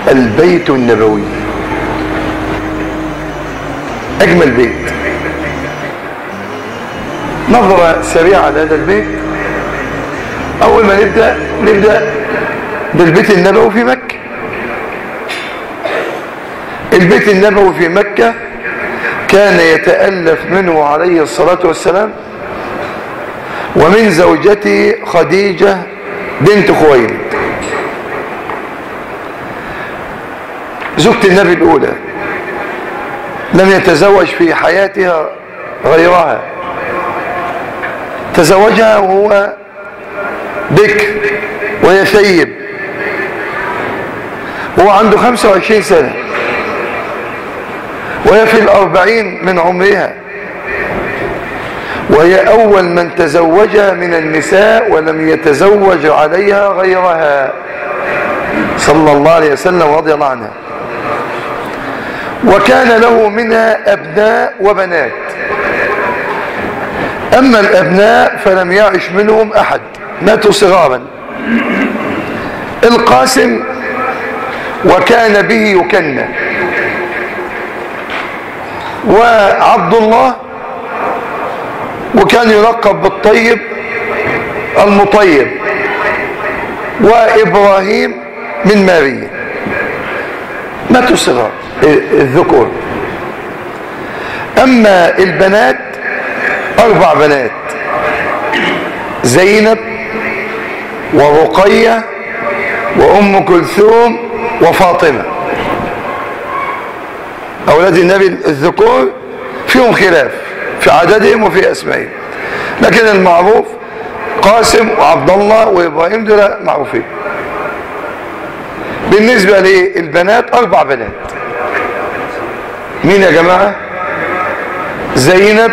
البيت النبوي اجمل بيت نظرة سريعة على هذا البيت اول ما نبدأ نبدأ بالبيت النبوي في مكة البيت النبوي في مكة كان يتألف منه عليه الصلاة والسلام ومن زوجته خديجة بنت خويلد زوجة النبي الأولى لم يتزوج في حياتها غيرها تزوجها وهو بكر وهي ثيب وهو عنده 25 سنة وهي في الأربعين من عمرها وهي أول من تزوجها من النساء ولم يتزوج عليها غيرها صلى الله عليه وسلم رضي الله عنها وكان له منها أبناء وبنات أما الأبناء فلم يعش منهم أحد ماتوا صغارا القاسم وكان به يكنى وعبد الله وكان يلقب بالطيب المطيب وإبراهيم من ماريا ماتوا صغار الذكور أما البنات أربع بنات زينب ورقية وأم كلثوم وفاطمة أولاد النبي الذكور فيهم خلاف في عددهم وفي أسمائهم لكن المعروف قاسم وعبد الله وإبراهيم دول معروفين بالنسبة للبنات أربع بنات مين يا جماعة زينب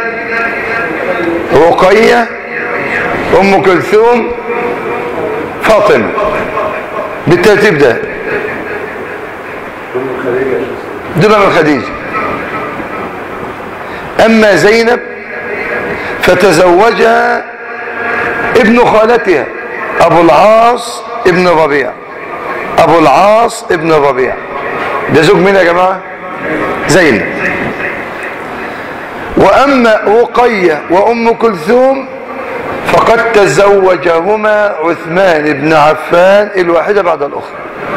رقية أم كلثوم فاطمة بالترتيب ده دول من خديجة أما زينب فتزوجها ابن خالتها أبو العاص ابن ربيع أبو العاص ابن ربيع ده زوج مين يا جماعة زينب وأما رقية وأم كلثوم فقد تزوجهما عثمان بن عفان الواحدة بعد الأخرى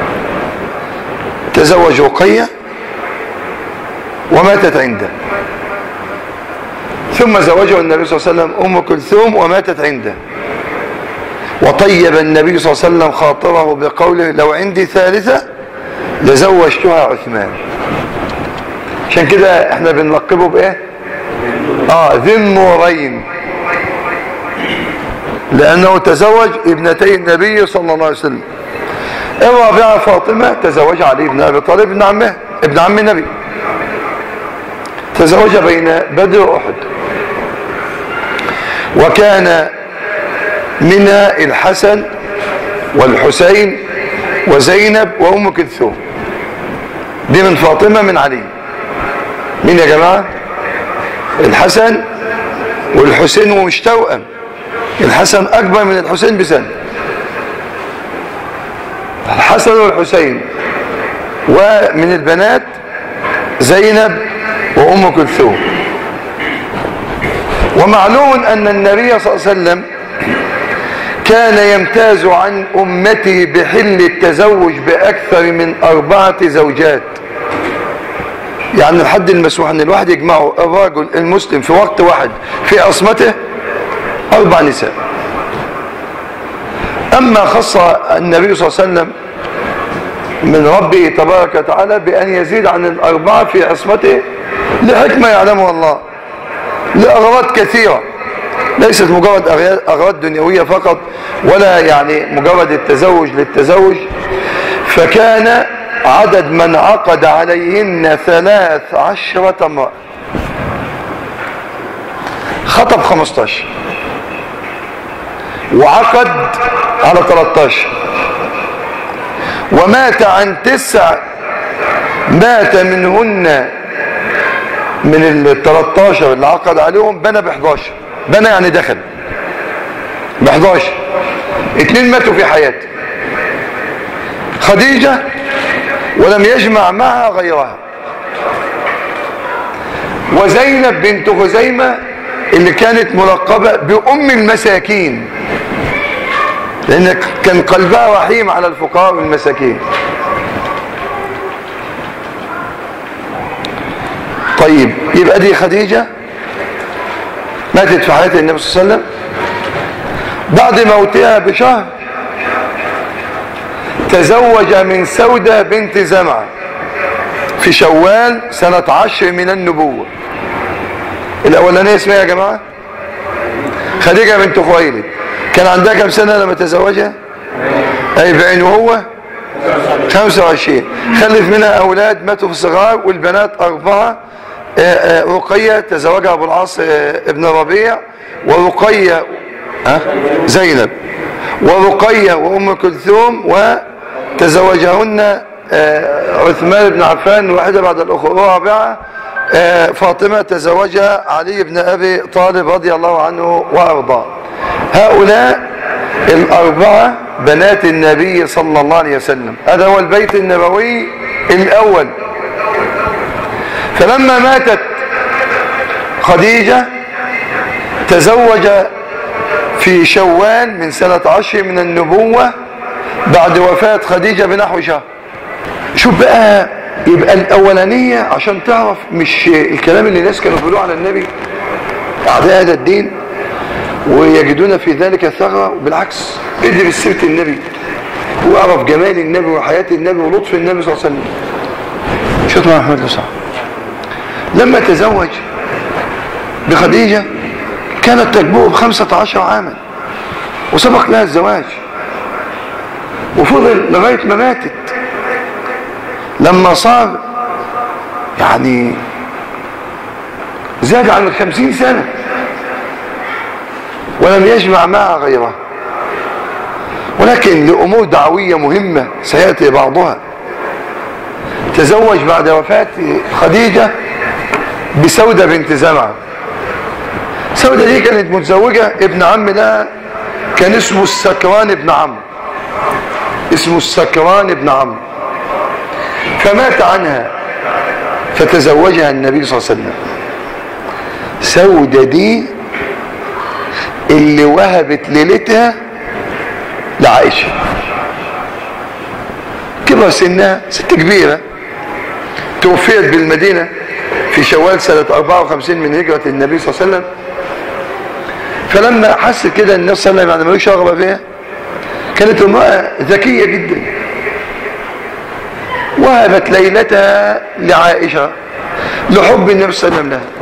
تزوج رقية وماتت عنده ثم زوجه النبي صلى الله عليه وسلم أم كلثوم وماتت عنده وطيب النبي صلى الله عليه وسلم خاطره بقوله لو عندي ثالثة لزوجتها عثمان عشان كده احنا بنلقبه بايه اه ذي النورين لانه تزوج ابنتي النبي صلى الله عليه وسلم الرابعة فاطمة تزوج علي بن ابي طالب ابن عمه ابن عم النبي تزوج بين بدر واحد وكان منها الحسن والحسين وزينب وام كلثوم دي من فاطمة من علي مين يا جماعة الحسن والحسين ومش توأم الحسن اكبر من الحسين بسنة الحسن والحسين ومن البنات زينب وام كلثوم ومعلوم ان النبي صلى الله عليه وسلم كان يمتاز عن امته بحل التزوج باكثر من اربعة زوجات يعني الحد المسموح ان الواحد يجمعه الرجل المسلم في وقت واحد في عصمته اربع نساء اما خص النبي صلى الله عليه وسلم من ربه تبارك وتعالى بان يزيد عن الاربعه في عصمته لحكمه يعلمها الله لاغراض كثيره ليست مجرد اغراض دنيويه فقط ولا يعني مجرد التزوج للتزوج فكان عدد من عقد عليهن ثلاث عشرة امرأة خطب 15 وعقد على 13 ومات عن تسع مات منهن من ال 13 اللي عقد عليهم بنى ب 11 بنى يعني دخل ب 11 اتنين ماتوا في حياته خديجة ولم يجمع معها غيرها وزينب بنت خزيمة اللي كانت ملقبة بأم المساكين لأن كان قلبها رحيم على الفقراء والمساكين طيب يبقى دي خديجة ماتت في حياة النبي صلى الله عليه وسلم بعد موتها بشهر تزوج من سودة بنت زمعة في شوال سنة عشر من النبوة الأولانية اسمها يا جماعة خديجة بنت خويلد كان عندها كم سنة لما تزوجها 40 وهو 25 خلف منها أولاد ماتوا في الصغار والبنات أربعة رقية تزوجها أبو العاص ابن ربيع ورقية زينب ورقية وأم كلثوم وتزوجهن عثمان بن عفان واحدة بعد الأخرى الرابعة فاطمة تزوجها علي بن أبي طالب رضي الله عنه وأرضاه هؤلاء الأربعة بنات النبي صلى الله عليه وسلم هذا هو البيت النبوي الأول فلما ماتت خديجة تزوج في شوال من سنة عشر من النبوة بعد وفاة خديجة بنحو شهر شوف بقى يبقى الأولانية عشان تعرف مش الكلام اللي الناس كانوا بيقولوه على النبي أعداء هذا الدين ويجدون في ذلك ثغرة بالعكس ادرس سيرة النبي واعرف جمال النبي وحياة النبي ولطف النبي صلى الله عليه وسلم شكرا محمد لصح لما تزوج بخديجة كانت تجبوه بخمسة عشر عاما وسبق لها الزواج وفضل لغاية ما ماتت لما صار يعني زاد عن الخمسين سنة ولم يجمع معها غيرها ولكن لأمور دعوية مهمة سيأتي بعضها تزوج بعد وفاة خديجة بسودة بنت زمعة سودة دي كانت متزوجة ابن عم لها كان اسمه السكران ابن عم اسمه السكران ابن عم فمات عنها فتزوجها النبي صلى الله عليه وسلم سودة دي اللي وهبت ليلتها لعائشة كبر سنها ست كبيرة توفيت بالمدينة في شوال سنة 54 من هجرة النبي صلى الله عليه وسلم فلما حس كده النبي صلى الله عليه وسلم يعني ملوش رغبة فيها كانت امرأة ذكية جدا وهبت ليلتها لعائشة لحب النبي صلى الله عليه وسلم لها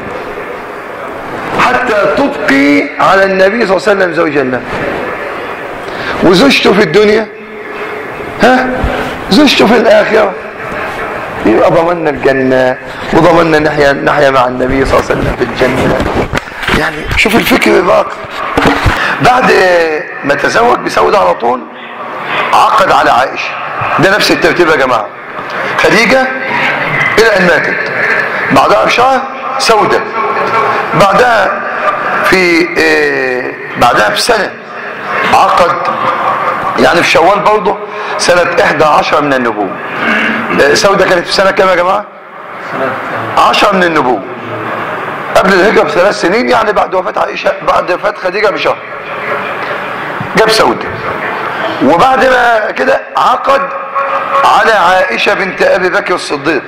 حتى تبقي على النبي صلى الله عليه وسلم زوجا له وزوجته في الدنيا ها زوجته في الآخرة يبقى ضمننا الجنة وضمننا نحيا نحيا مع النبي صلى الله عليه وسلم في الجنة يعني شوف الفكر الراقي بعد ما تزوج بسودة على طول عقد على عائشة ده نفس الترتيب يا جماعة خديجة إلى أن ماتت بعدها بشهر سودة بعدها في إيه بعدها بسنة عقد يعني في شوال برضه سنة 11 من النبوة إيه سودة كانت في سنة كام يا جماعة 10 من النبوة قبل الهجرة بثلاث سنين يعني بعد وفاة عائشة بعد وفاة خديجة بشهر جاب سودة وبعد ما كده عقد على عائشة بنت أبي بكر الصديق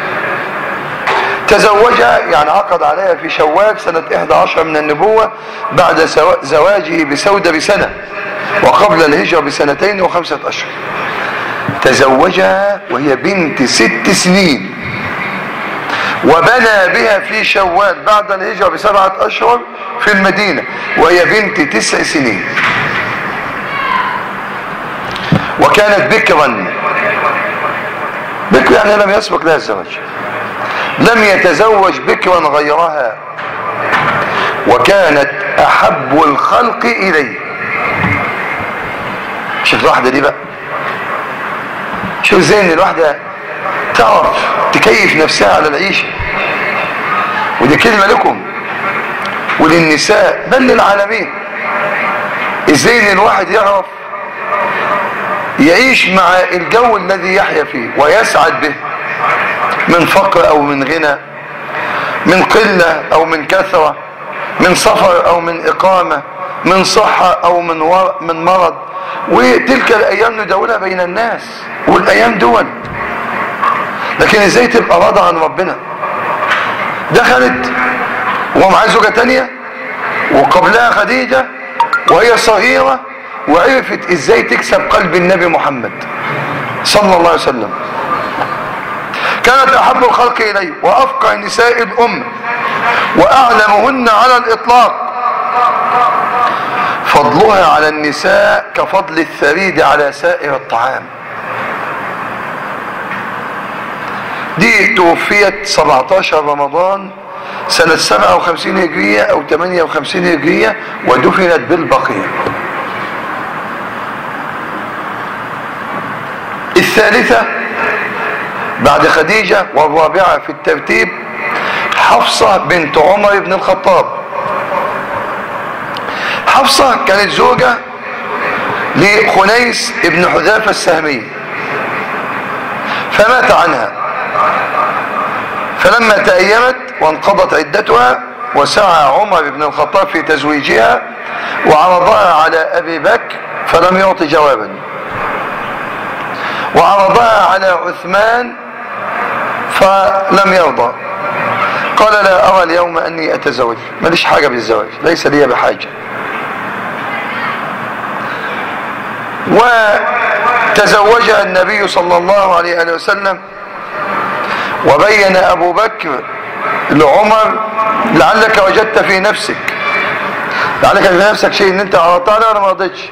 تزوجها يعني عقد عليها في شوال سنة 11 من النبوة بعد زواجه بسودة بسنة وقبل الهجرة بسنتين وخمسة أشهر تزوجها وهي بنت ست سنين وبنى بها في شوال بعد الهجرة بسبعة أشهر في المدينة وهي بنت تسع سنين وكانت بكرا بكر يعني لم يسبق لها الزواج لم يتزوج بكرا غيرها وكانت أحب الخلق إليه شوف الواحدة دي بقى شوف ازاي ان الواحدة تعرف تكيف نفسها على العيشة ودي كلمة لكم وللنساء بل للعالمين ازاي ان الواحد يعرف يعيش مع الجو الذي يحيا فيه ويسعد به من فقر او من غنى من قلة او من كثرة من سفر او من اقامة من صحة او من, ور... من مرض وتلك الايام ندولها بين الناس والايام دول لكن ازاي تبقى راضى عن ربنا دخلت ومعاه زوجة تانية وقبلها خديجة وهي صغيرة وعرفت ازاي تكسب قلب النبي محمد صلى الله عليه وسلم كانت احب الخلق اليه وافقع نساء الامه واعلمهن على الاطلاق فضلها على النساء كفضل الثريد على سائر الطعام دي توفيت 17 رمضان سنة 57 هجرية او 58 هجرية ودفنت بالبقيع الثالثة بعد خديجة والرابعة في الترتيب حفصة بنت عمر بن الخطاب حفصة كانت زوجة لخنيس بن حذافة السهمي فمات عنها فلما تأيمت وانقضت عدتها وسعى عمر بن الخطاب في تزويجها وعرضها على أبي بكر فلم يعط جوابا وعرضها على عثمان فلم يرضى قال لا أرى اليوم أني أتزوج ماليش حاجة بالزواج ليس لي بحاجة وتزوجها النبي صلى الله عليه وسلم وبين أبو بكر لعمر لعلك وجدت في نفسك لعلك في نفسك شيء ان انت عرضتها انا ما رضيتش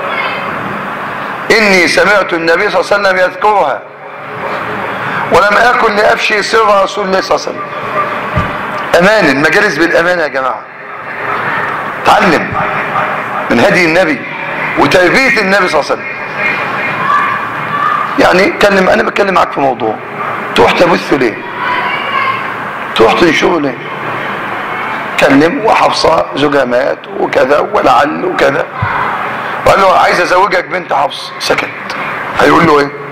اني سمعت النبي صلى الله عليه وسلم يذكرها ولم اكن لافشي سر رسول الله صلى الله عليه وسلم امان المجالس بالامانه يا جماعه تعلم من هدي النبي وتربيه النبي صلى الله عليه وسلم يعني كلم انا بتكلم معاك في موضوع تروح تبث ليه تروح تنشره ليه كلم وحفصة زوجها مات وكذا ولعل وكذا وقال له عايز ازوجك بنت حفص سكت هيقول له ايه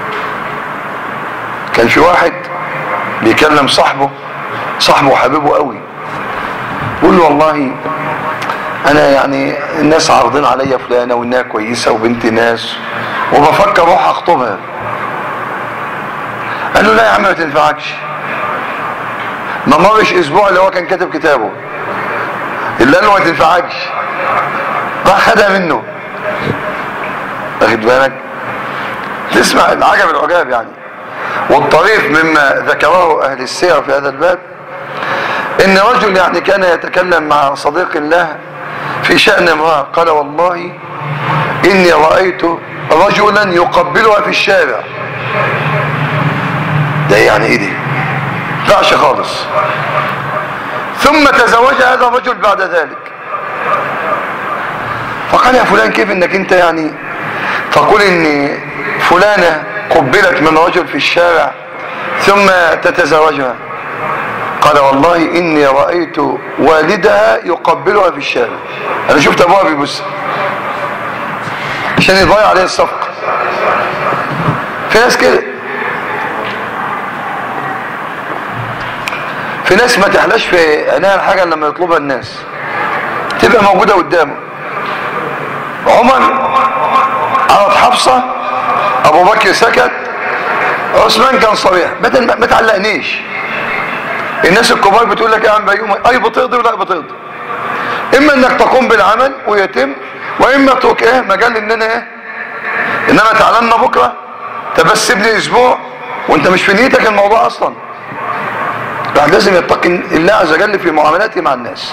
كان في واحد بيكلم صاحبه صاحبه وحبيبه قوي بيقول له والله انا يعني الناس عارضين عليا فلانه وانها كويسه وبنت ناس وبفكر اروح اخطبها قال له لا يا عم ما تنفعكش ما مرش اسبوع اللي هو كان كاتب كتابه اللي قال له ما تنفعكش راح خدها منه واخد بالك تسمع العجب العجاب يعني والطريف مما ذكره اهل السير في هذا الباب ان رجل يعني كان يتكلم مع صديق له في شأن امرأة قال والله اني رأيت رجلا يقبلها في الشارع ده يعني ايه دي فعش خالص ثم تزوج هذا الرجل بعد ذلك فقال يا فلان كيف انك انت يعني تقول ان فلانة قبلت من رجل في الشارع ثم تتزوجها قال والله اني رأيت والدها يقبلها في الشارع انا شفت ابوها بيبص عشان يضيع عليه الصفقة في ناس كده في ناس ما تحلاش في عينيها الحاجة لما يطلبها الناس تبقى موجودة قدامه عمر عرض حفصة ابو بكر سكت عثمان كان صريح بدل ما تعلقنيش الناس الكبار بتقول لك يا عم بيوم اي بتقضي ولا بتقضي اما انك تقوم بالعمل ويتم واما اترك ايه مجال ان انا ايه انما تعلمنا بكره طب بس سيبني اسبوع وانت مش في نيتك الموضوع اصلا الواحد لازم يتقي الله عز وجل في معاملاته مع الناس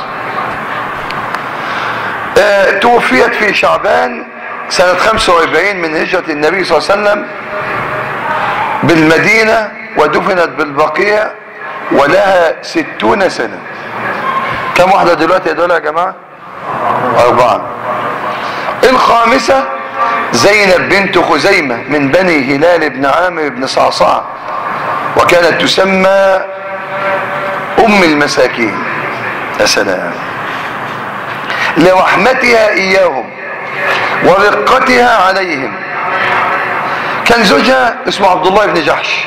اه توفيت في شعبان سنة 45 من هجرة النبي صلى الله عليه وسلم بالمدينة ودفنت بالبقيع ولها ستون سنة كم واحدة دلوقتي دول يا جماعة أربعة الخامسة زينب بنت خزيمة من بني هلال بن عامر بن صعصع وكانت تسمى أم المساكين يا سلام لرحمتها إياهم ورقتها عليهم كان زوجها اسمه عبد الله بن جحش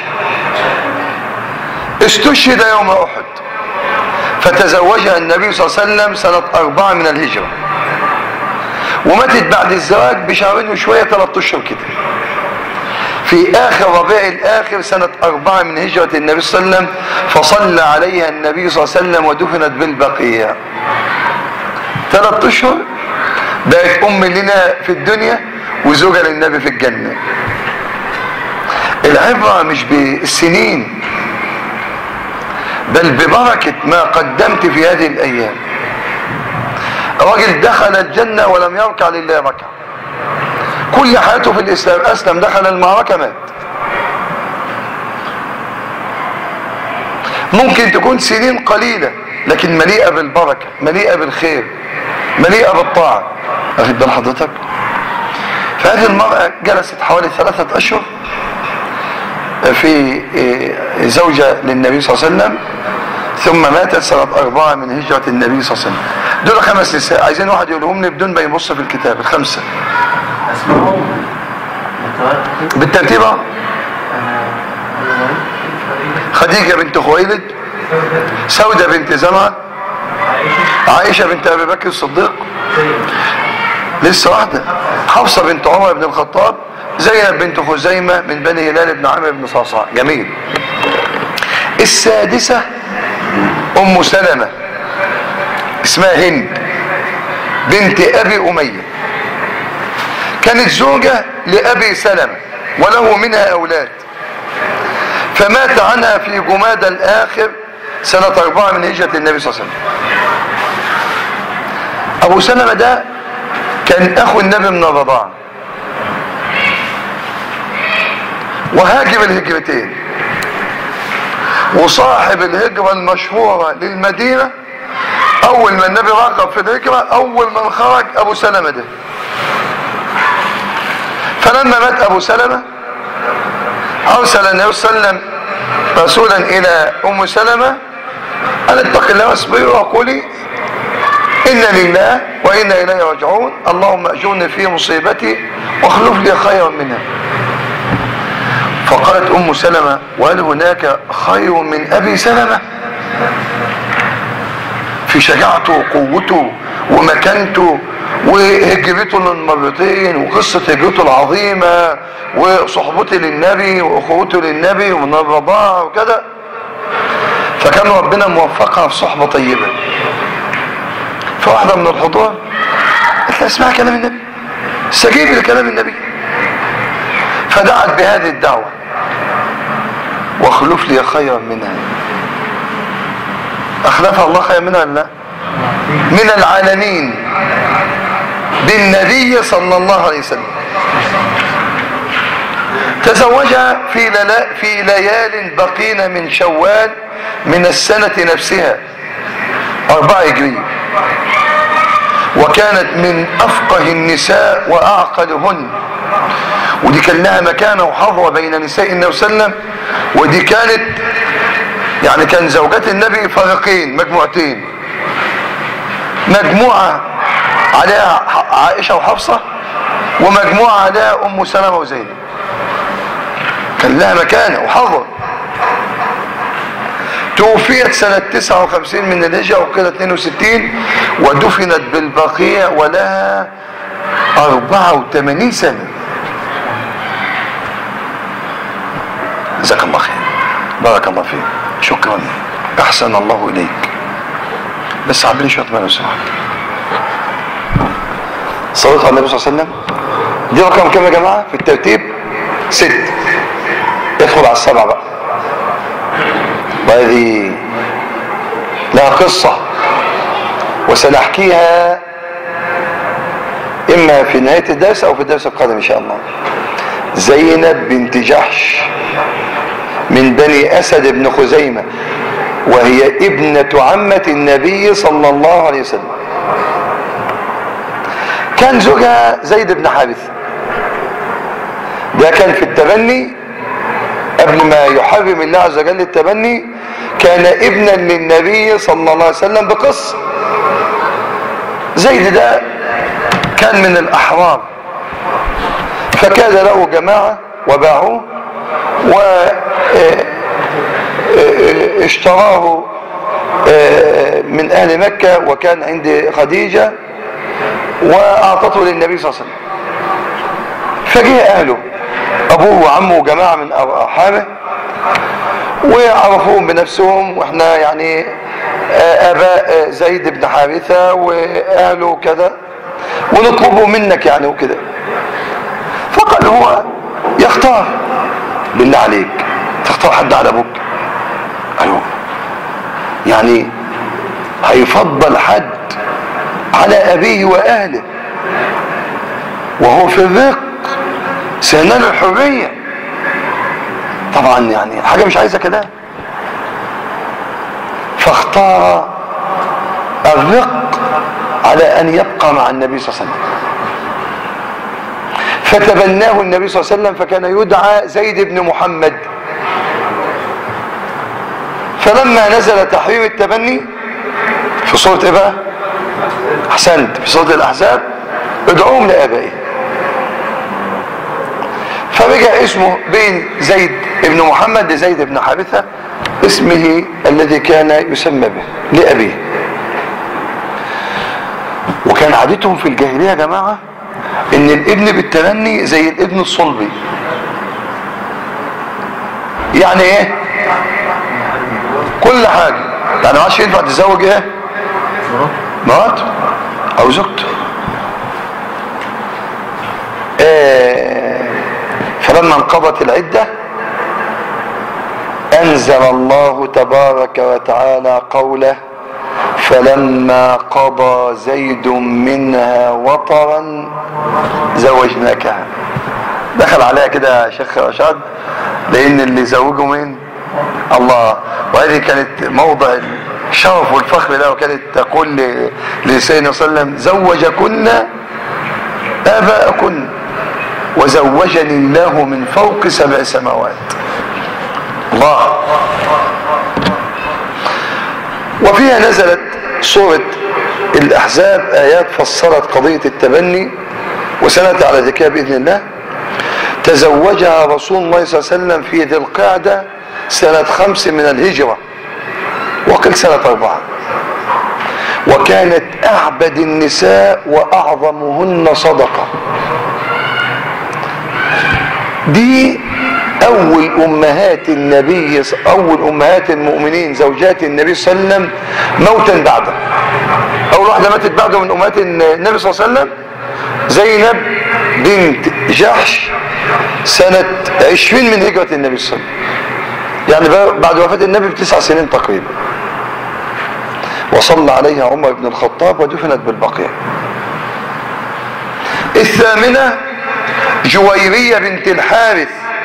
استشهد يوم احد فتزوجها النبي صلى الله عليه وسلم سنة أربعة من الهجرة وماتت بعد الزواج بشهرين وشوية ثلاث أشهر كده في آخر ربيع الآخر سنة أربعة من هجرة النبي صلى الله عليه وسلم فصلى عليها النبي صلى الله عليه وسلم ودفنت بالبقية ثلاث أشهر بقت أم لنا في الدنيا وزوجة للنبي في الجنة العبرة مش بالسنين بل ببركة ما قدمت في هذه الأيام راجل دخل الجنة ولم يركع لله ركع كل حياته في الإسلام أسلم دخل المعركة مات ممكن تكون سنين قليلة لكن مليئة بالبركة مليئة بالخير مليئة بالطاعة أخذ بال حضرتك فهذه المرأة جلست حوالي ثلاثة أشهر في زوجة للنبي صلى الله عليه وسلم ثم ماتت سنة أربعة من هجرة النبي صلى الله عليه وسلم دول خمس نساء عايزين واحد يقولهم لي بدون ما يبص في الكتاب الخمسة اسمهم بالترتيب أهو. خديجة بنت خويلد سودة بنت زمعة عائشة بنت أبي بكر الصديق لسه واحدة حفصة بنت عمر بن الخطاب زينب بنت خزيمة من بني هلال بن عامر بن صعصع جميل السادسة أم سلمة اسمها هند بنت أبي أمية كانت زوجة لأبي سلمة وله منها أولاد فمات عنها في جماد الآخر سنة أربعة من هجرة النبي صلى الله عليه وسلم أبو سلمة ده كان أخو النبي من الرضاعة وهاجم الهجرتين وصاحب الهجرة المشهورة للمدينة أول ما النبي راقب في الهجرة أول من خرج أبو سلمة ده فلما مات أبو سلمة أرسل النبي صلى الله عليه وسلم رسولا إلى أم سلمة قال اتق الله واصبري وقولي إن لله وإنا إليه راجعون اللهم أجرني في مصيبتي واخلف لي خيرا منها فقالت أم سلمة وهل هناك خير من أبي سلمة في شجاعته وقوته ومكانته وهجرته للمرتين وقصة هجرته العظيمة وصحبته للنبي وأخوته للنبي ومن الرضاعة وكذا فكان ربنا موفقها في صحبة طيبة فواحدة من الحضور قالت لها اسمع كلام النبي استجيبي لكلام النبي فدعت بهذه الدعوة واخلف لي خيرا منها اخلفها الله خيرا منها ولا لا من العالمين بالنبي صلى الله عليه وسلم تزوجها في, للا في ليال بقين من شوال من السنة نفسها أربعة هجرية وكانت من أفقه النساء وأعقلهن ودي كان لها مكانة وحظوة بين نساء النبي صلى الله عليه وسلم ودي كانت يعني كان زوجات النبي فريقين مجموعتين مجموعة عليها عائشة وحفصة ومجموعة عليها أم سلمة وزينب كان لها مكانة وحظوة توفيت سنة 59 من الهجرة وقيل 62 ودفنت بالبقيع ولها 84 سنة جزاك الله خير بارك الله فيك شكرا احسن الله اليك بس عبري شويه ما لو سمحت صليت على النبي صلى الله عليه وسلم دي رقم كام يا جماعه في الترتيب ست ادخل على السبعه بقى وهذه لها قصه وسنحكيها اما في نهايه الدرس او في الدرس القادم ان شاء الله زينب بنت جحش من بني أسد بن خزيمة وهي ابنة عمة النبي صلى الله عليه وسلم كان زوجها زيد بن حارثة ده كان في التبني قبل ما يحرم الله عز وجل التبني كان ابنا للنبي صلى الله عليه وسلم بقصة زيد ده كان من الأحرار فكان له جماعة وباعوه واشتراه من أهل مكة وكان عند خديجة وأعطته للنبي صلى الله عليه وسلم فجه أهله أبوه وعمه وجماعة من أرحامه وعرفوهم بنفسهم واحنا يعني اباء زيد بن حارثة واهله كذا ونطلبه منك يعني وكده فقال هو يختار بالله عليك تختار حد على ابوك ايوه يعني هيفضل حد على ابيه واهله وهو في الرق سينال الحريه طبعا يعني حاجة مش عايزة كده فاختار الرق على ان يبقى مع النبي صلى الله عليه وسلم فتبناه النبي صلى الله عليه وسلم فكان يدعى زيد بن محمد فلما نزل تحريم التبني في صورة ايه بقى احسنت في صورة الاحزاب ادعوهم لابائهم فرجع اسمه بين زيد بن محمد لزيد بن حارثة اسمه الذي كان يسمى به لأبيه وكان عادتهم في الجاهلية يا جماعة ان الابن بالتبني زي الابن الصلبي يعني ايه كل حاجة يعني ما عادش ينفع تزوج ايه مرات او زوجته إيه فلما انقضت العدة انزل الله تبارك وتعالى قوله فلما قضى زيد منها وطرا زوجناكها دخل عليها كده شيخ رشاد لان اللي زوجه مين الله وهذه كانت موضع الشرف والفخر ده وكانت تقول لسيدنا صلى الله عليه وسلم زوجكن اباءكن وزوجني الله من فوق سبع سماوات الله وفيها نزلت سورة الأحزاب آيات فسرت قضية التبني وسنة على ذكرها بإذن الله تزوجها رسول الله صلى الله عليه وسلم في ذي القعدة سنة خمس من الهجرة وقل سنة أربعة وكانت أعبد النساء وأعظمهن صدقة دي اول امهات النبي اول امهات المؤمنين زوجات النبي صلى الله عليه وسلم موتا بعده اول واحده ماتت بعده من امهات النبي صلى الله عليه وسلم زينب بنت جحش سنة عشرين من هجرة النبي صلى الله عليه وسلم يعني بعد وفاة النبي بتسع سنين تقريبا وصلى عليها عمر بن الخطاب ودفنت بالبقيع الثامنة جويرية بنت الحارث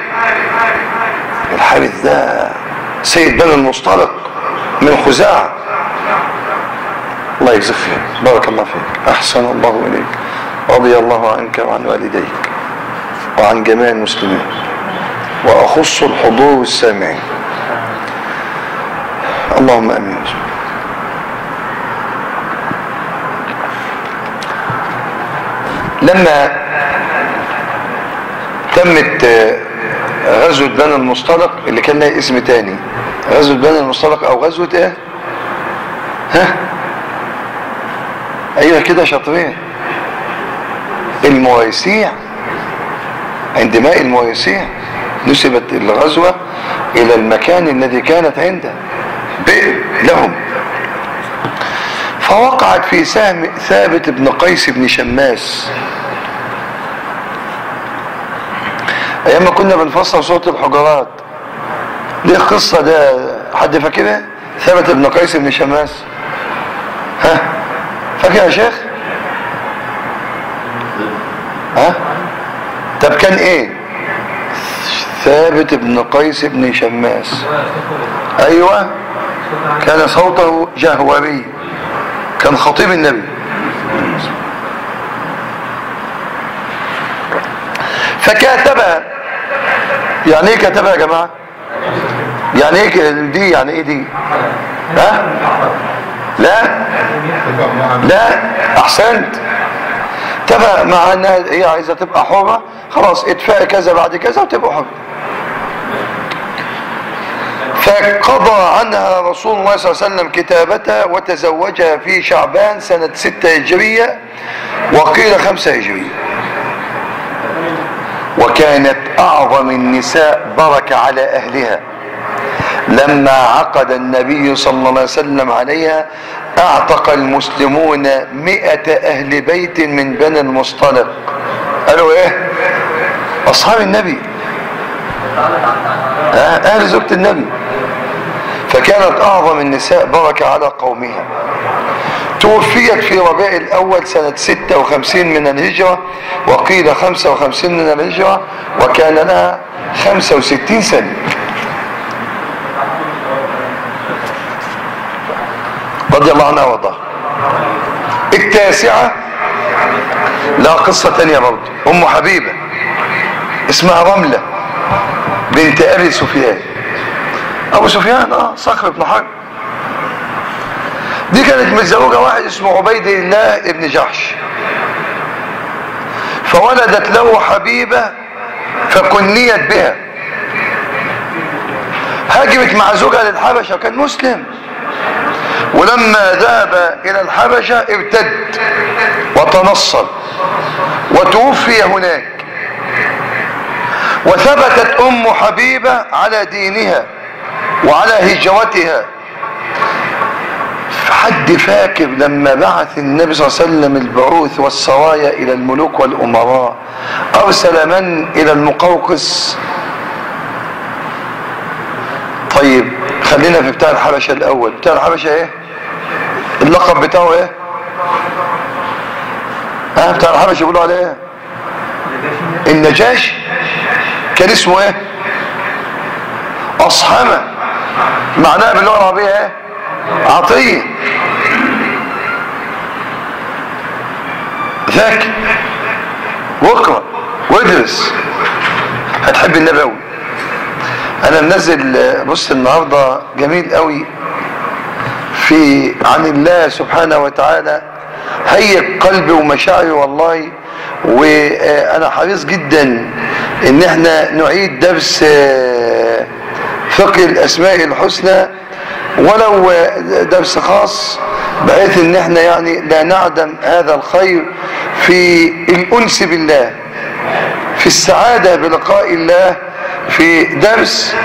الحارث ده سيد بني المصطلق من خزاعة الله يجزيك خير بارك الله فيك احسن الله اليك رضي الله عنك وعن والديك وعن جميع المسلمين واخص الحضور والسامعين اللهم امين لما تمت غزوة بني المصطلق اللي كان لها اسم تاني غزوة بني المصطلق او غزوة ايه ها ايوه كده شاطرين المويسيع عند ماء المويسيع نسبت الغزوة الى المكان الذي كانت عنده بئر لهم فوقعت في سهم ثابت بن قيس بن شماس ايام ما كنا بنفسر سوره الحجرات دي القصه ده حد فاكرها ثابت بن قيس بن شماس ها فاكر يا شيخ ها طب كان ايه ثابت بن قيس بن شماس ايوه كان صوته جهوري كان خطيب النبي فكاتبها يعني ايه كاتبها يا جماعة يعني ايه دي يعني ايه دي ها لا لا احسنت اتفق مع انها هي عايزة تبقى حرة خلاص اتفاق كذا بعد كذا وتبقى حرة فقضى عنها رسول الله صلى الله عليه وسلم كتابتها وتزوجها في شعبان سنة ستة هجرية وقيل خمسة هجرية وكانت أعظم النساء بركة على أهلها لما عقد النبي صلى الله عليه وسلم عليها اعتق المسلمون مئة اهل بيت من بني المصطلق قالوا ايه اصحاب النبي اهل زوجة النبي فكانت اعظم النساء بركة على قومها توفيت في ربيع الاول سنة 56 من الهجرة وقيل 55 من الهجرة وكان لها 65 سنة رضي الله عنها وارضاها التاسعة لا قصة تانية برضه ام حبيبة اسمها رملة بنت ابي سفيان ابو سفيان اه صخر بن حرب دي كانت متزوجة واحد اسمه عبيد الله ابن جحش فولدت له حبيبة فكنيت بها هاجمت مع زوجها للحبشة كان مسلم ولما ذهب الى الحبشة ارتد وتنصل وتوفي هناك وثبتت ام حبيبة على دينها وعلى هجرتها حد فاكر لما بعث النبي صلى الله عليه وسلم البعوث والسرايا الى الملوك والامراء ارسل من الى المقوقس طيب خلينا في بتاع الحبشة الاول بتاع الحبشة ايه اللقب بتاعه ايه ها بتاع الحبشة يقولوا عليه ايه النجاش كان اسمه ايه اصحمة معناها باللغة العربية ايه عطية ذاك واقرأ وادرس هتحب النبي قوي انا منزل بص النهارده جميل قوي في عن الله سبحانه وتعالى هيئ قلبي ومشاعري والله وانا حريص جدا ان احنا نعيد درس فقه الاسماء الحسنى ولو درس خاص بحيث ان احنا يعني لا نعدم هذا الخير في الانس بالله في السعادة بلقاء الله في درس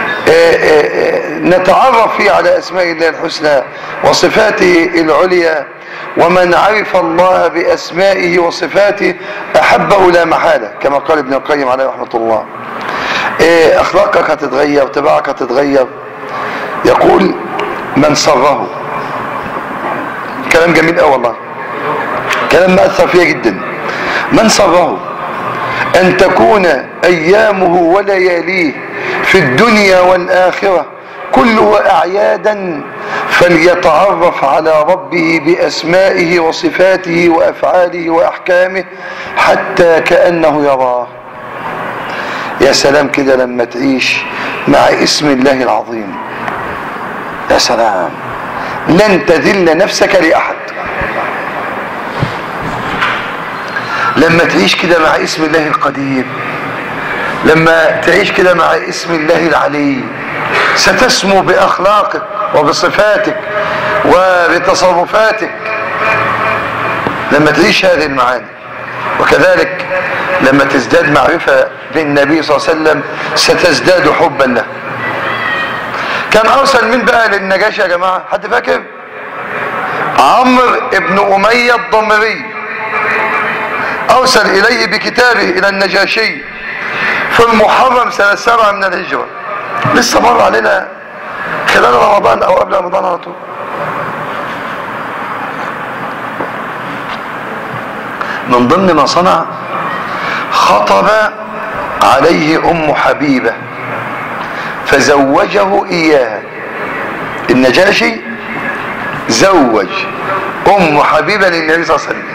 نتعرف فيه على اسماء الله الحسنى وصفاته العليا ومن عرف الله باسمائه وصفاته احبه لا محالة كما قال ابن القيم عليه رحمة الله اخلاقك هتتغير طباعك هتتغير يقول من سره كلام جميل قوي والله كلام مأثر فيها جدا من سره ان تكون ايامه ولياليه في الدنيا والاخرة كله اعيادا فليتعرف على ربه باسمائه وصفاته وافعاله واحكامه حتى كأنه يراه يا سلام كده لما تعيش مع اسم الله العظيم يا سلام لن تذل نفسك لأحد لما تعيش كده مع اسم الله القدير لما تعيش كده مع اسم الله العلي ستسمو بأخلاقك وبصفاتك وبتصرفاتك لما تعيش هذه المعاني وكذلك لما تزداد معرفة بالنبي صلى الله عليه وسلم ستزداد حبا له كان ارسل مين بقى للنجاشي يا جماعة حد فاكر عمرو ابن امية الضمري ارسل اليه بكتابه الى النجاشي في المحرم سنة سبعة من الهجرة لسه مر علينا خلال رمضان او قبل رمضان على طول من ضمن ما صنع خطب عليه ام حبيبة فزوجه اياها النجاشي زوج ام حبيبة للنبي صلى الله عليه وسلم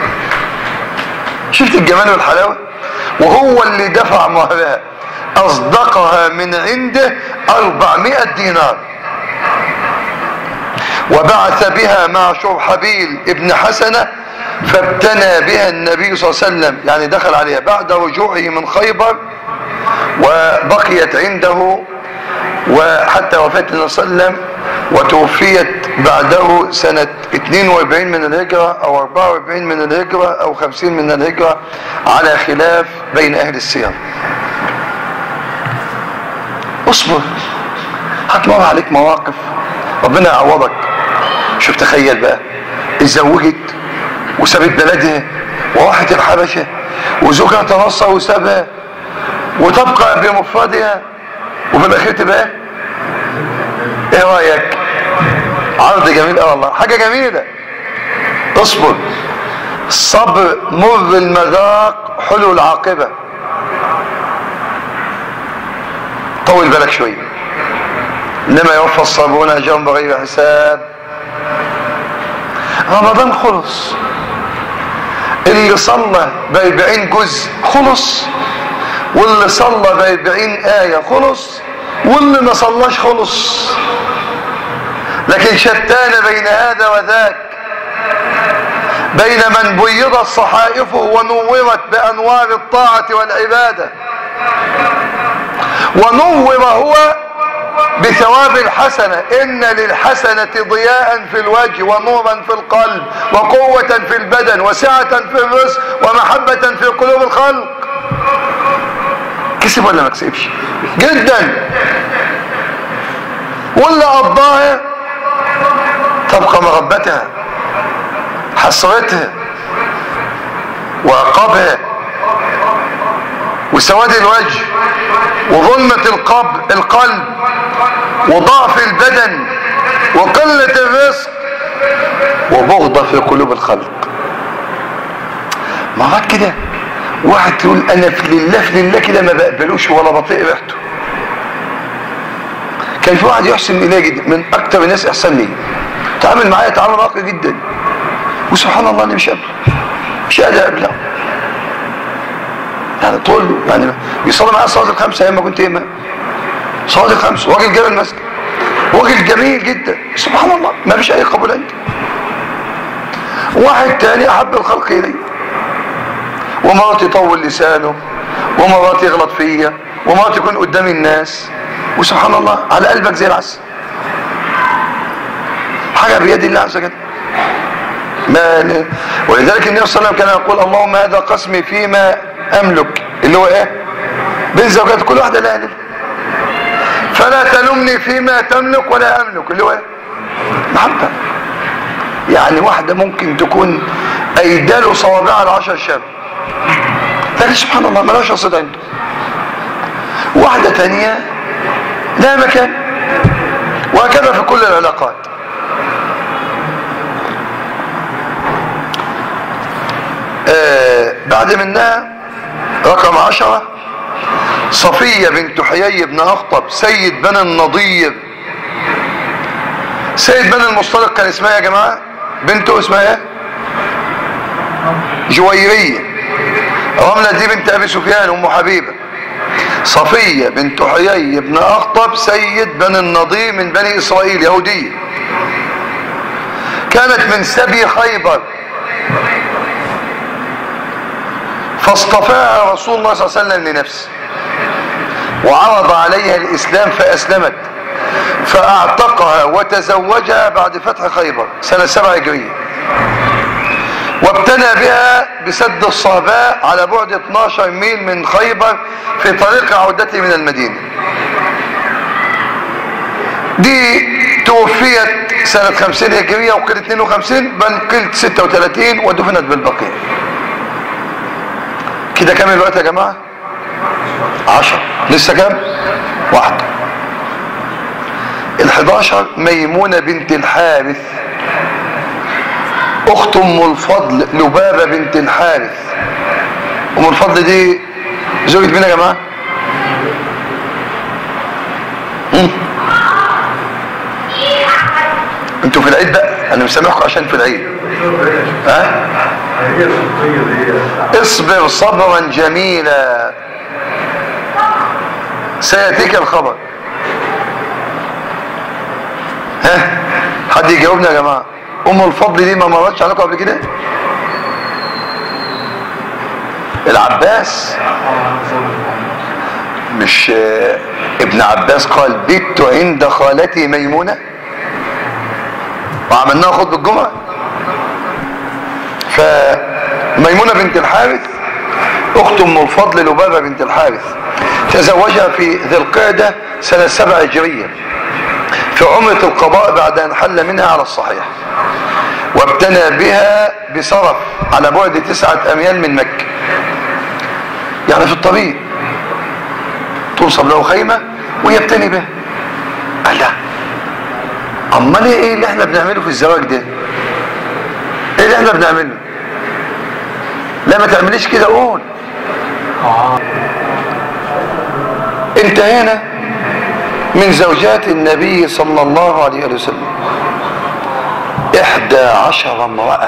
شفت الجمال والحلاوة وهو اللي دفع مهرها اصدقها من عنده اربعمائة دينار وبعث بها مع شرحبيل ابن حسنة فابتنى بها النبي صلى الله عليه وسلم يعني دخل عليها بعد رجوعه من خيبر وبقيت عنده وحتى وفاة النبي صلى الله عليه وسلم وتوفيت بعده سنة 42 من الهجرة او 44 من الهجرة او 50 من الهجرة على خلاف بين اهل السير اصبر هتمر عليك مواقف ربنا يعوضك شوف تخيل بقى اتزوجت وسابت بلدها وراحت الحبشة وزوجها تنصر وسابها وتبقى بمفردها وفي الاخير تبقى ايه رايك عرض جميل اه والله حاجه جميله اصبر الصبر مر المذاق حلو العاقبه طول بالك شويه انما يوفى الصابرون اجرهم بغير حساب رمضان خلص اللي صلى بأربعين جزء خلص واللي صلى بأربعين آية خلص واللي ما صلاش خلص لكن شتان بين هذا وذاك بين من بيضت صحائفه ونورت بأنوار الطاعة والعبادة ونور هو بثواب الحسنة إن للحسنة ضياء في الوجه ونورا في القلب وقوة في البدن وسعة في الرزق ومحبة في قلوب الخلق كسب ولا ما كسبش جدا واللي قضاها تبقى مغبتها حسرتها وعقابها وسواد الوجه وظلمة القلب القلب وضعف البدن وقلة الرزق وبغضة في قلوب الخلق مرات كده واحد تقول انا في لله في لله كده ما بقبلوش ولا بطيء ريحته كان في واحد يحسن الي جدا من اكتر الناس احسان لي تعامل معايا تعامل راقي جدا وسبحان الله انا مش قابله مش قادر اقبله يعني طول يعني بيصلي معايا صلاه الخمسه ايام ما كنت ايه صلاه الخمس راجل جاب المسجد راجل جميل جدا سبحان الله ما فيش اي قبول عندي واحد تاني احب الخلق الي ومرات يطول لسانه ومرات يغلط فيا ومرات يكون قدام الناس وسبحان الله على قلبك زي العسل حاجه بيد الله عز وجل ما ولذلك النبي صلى الله عليه وسلم كان يقول اللهم هذا قسمي فيما املك اللي هو ايه بين زوجات كل واحده لها لله فلا تلمني فيما تملك ولا املك اللي هو ايه محبه يعني واحده ممكن تكون ايداله صوابعها العشر شاب لكن سبحان الله ملاش رصيد عنده واحده ثانيه لا مكان وهكذا في كل العلاقات آه بعد منها رقم عشرة صفية بنت حيي بن أخطب سيد بني النضير سيد بني المصطلق كان اسمها يا جماعة بنته اسمها ايه جويرية رملة دي بنت أبي سفيان أم حبيبة صفية بنت حيي بن أخطب سيد بني النضير من بني إسرائيل يهودية كانت من سبي خيبر فاصطفاها رسول الله صلى الله عليه وسلم لنفسه وعرض عليها الإسلام فأسلمت فأعتقها وتزوجها بعد فتح خيبر سنة سبع هجرية وابتنى بها بسد الصهباء على بعد 12 ميل من خيبر في طريق عودته من المدينة دي توفيت سنة 50 هجرية وقيل 52 بل قيل 36 ودفنت بالبقيع كده كام الوقت يا جماعة عشر لسه كام واحدة الحداشر ميمونة بنت الحارث اخت ام الفضل لبابة بنت الحارث ام الفضل دي زوجة مين يا جماعة مم. انتوا في العيد بقى انا مسامحكم عشان في العيد ها اصبر صبرا جميلا سيأتيك الخبر ها حد يجاوبنا يا جماعة ام الفضل دي ما مرتش عليكم قبل كده العباس مش آه، ابن عباس قال بت عند خالتي ميمونة وعملناها خطبة الجمعة فميمونة بنت الحارث اخت ام الفضل لبابة بنت الحارث تزوجها في ذي القعدة سنة سبع هجرية في عمرة القضاء بعد ان حل منها على الصحيح وابتنى بها بصرف على بعد تسعة اميال من مكة يعني في الطريق تنصب له خيمة ويبتني بها قال لا امال ايه اللي احنا بنعمله في الزواج ده ايه اللي احنا بنعمله لا ما تعمليش كده قول انتهينا من زوجات النبي صلى الله عليه وسلم احدى عشر امرأة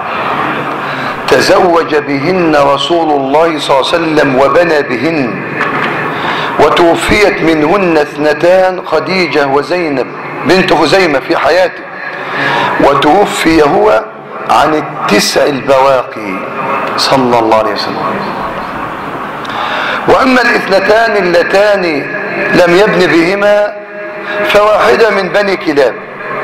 تزوج بهن رسول الله صلى الله عليه وسلم وبنى بهن وتوفيت منهن اثنتان خديجة وزينب بنت خزيمة في حياته وتوفي هو عن التسع البواقي صلى الله عليه وسلم وأما الاثنتان اللتان لم يبن بهما فواحدة من بني كلاب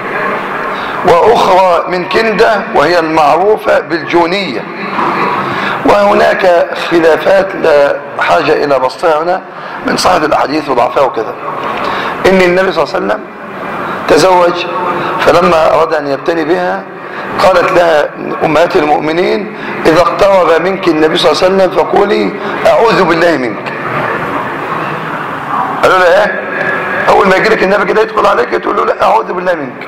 وأخرى من كندة وهي المعروفة بالجونية وهناك خلافات لا حاجة إلى بسطها هنا من صاحب الأحاديث وضعفها وكذا إن النبي صلى الله عليه وسلم تزوج فلما أراد أن يبتلي بها قالت لها أمهات المؤمنين إذا اقترب منك النبي صلى الله عليه وسلم فقولي أعوذ بالله منك قالوا لها إيه أول ما يجي لك النبي كده يدخل عليك تقول له لا أعوذ بالله منك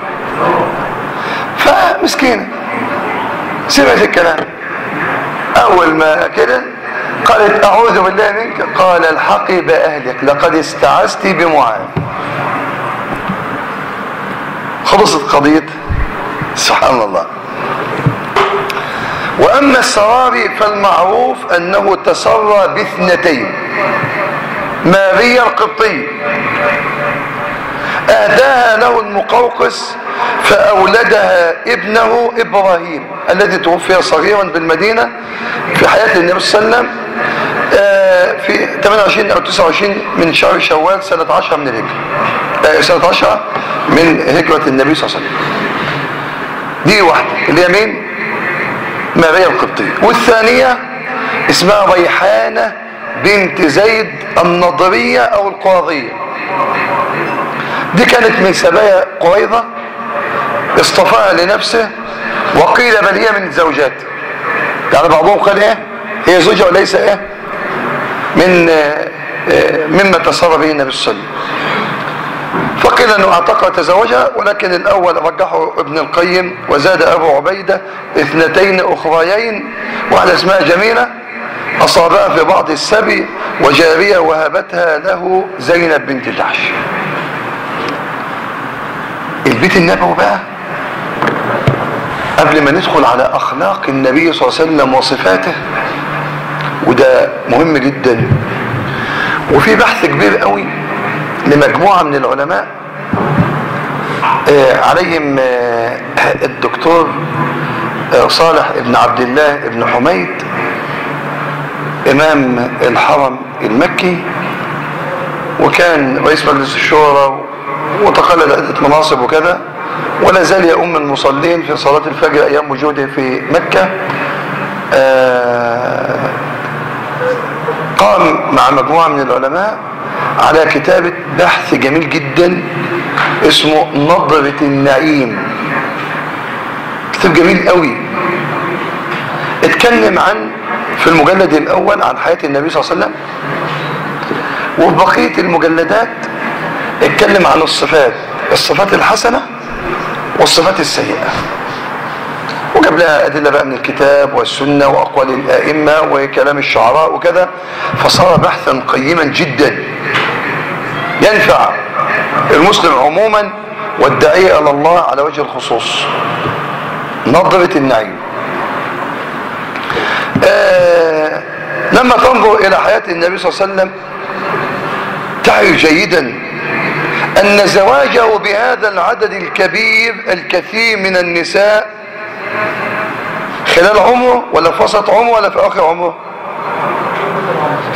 فمسكينة سمعت الكلام أول ما كده قالت أعوذ بالله منك قال الحقي بأهلك لقد استعست بمعاذ خلصت قضية سبحان الله وأما السراري فالمعروف أنه تسرى باثنتين ماريا القبطي أهداها له المقوقس فأولدها ابنه إبراهيم الذي توفي صغيرا بالمدينة في حياة النبي صلى الله عليه وسلم آه، في 28 أو 29 من شهر شوال سنة 10 من الهجرة آه، سنة 10 من هجرة النبي صلى الله عليه وسلم دي واحدة اللي هي مين ماريا القبطية والثانية اسمها ريحانة بنت زيد النضرية او القاضية دي كانت من سبايا قريظة اصطفاها لنفسه وقيل بل هي من زوجات يعني بعضهم قال ايه هي زوجة وليس ايه من آه، آه، مما تصرف به النبي صلى الله عليه وسلم فقيل انه اعتق وتزوجها ولكن الاول رجحه ابن القيم وزاد ابو عبيدة اثنتين اخريين واحدة اسمها جميلة اصابها في بعض السبي وجارية وهبتها له زينب بنت جحش البيت النبوي بقى قبل ما ندخل على اخلاق النبي صلى الله عليه وسلم وصفاته وده مهم جدا وفي بحث كبير قوي لمجموعة من العلماء آه، عليهم آه، الدكتور آه، صالح ابن عبد الله ابن حميد امام الحرم المكي وكان رئيس مجلس الشورى وتقلد عدة مناصب وكذا ولا زال يؤم المصلين في صلاة الفجر ايام وجوده في مكة قام مع مجموعة من العلماء على كتابة بحث جميل جدا اسمه نظرة النعيم كتاب جميل قوي اتكلم عن في المجلد الاول عن حياة النبي صلى الله عليه وسلم وفي بقية المجلدات اتكلم عن الصفات الصفات الحسنة والصفات السيئة وجاب لها أدلة بقى من الكتاب والسنة وأقوال الآئمة وكلام الشعراء وكذا فصار بحثا قيما جدا ينفع المسلم عموما والداعية إلى الله على وجه الخصوص نظرة النعيم آه لما تنظر إلى حياة النبي صلى الله عليه وسلم تعي جيدا أن زواجه بهذا العدد الكبير الكثير من النساء خلال عمره ولا في وسط عمره ولا في آخر عمره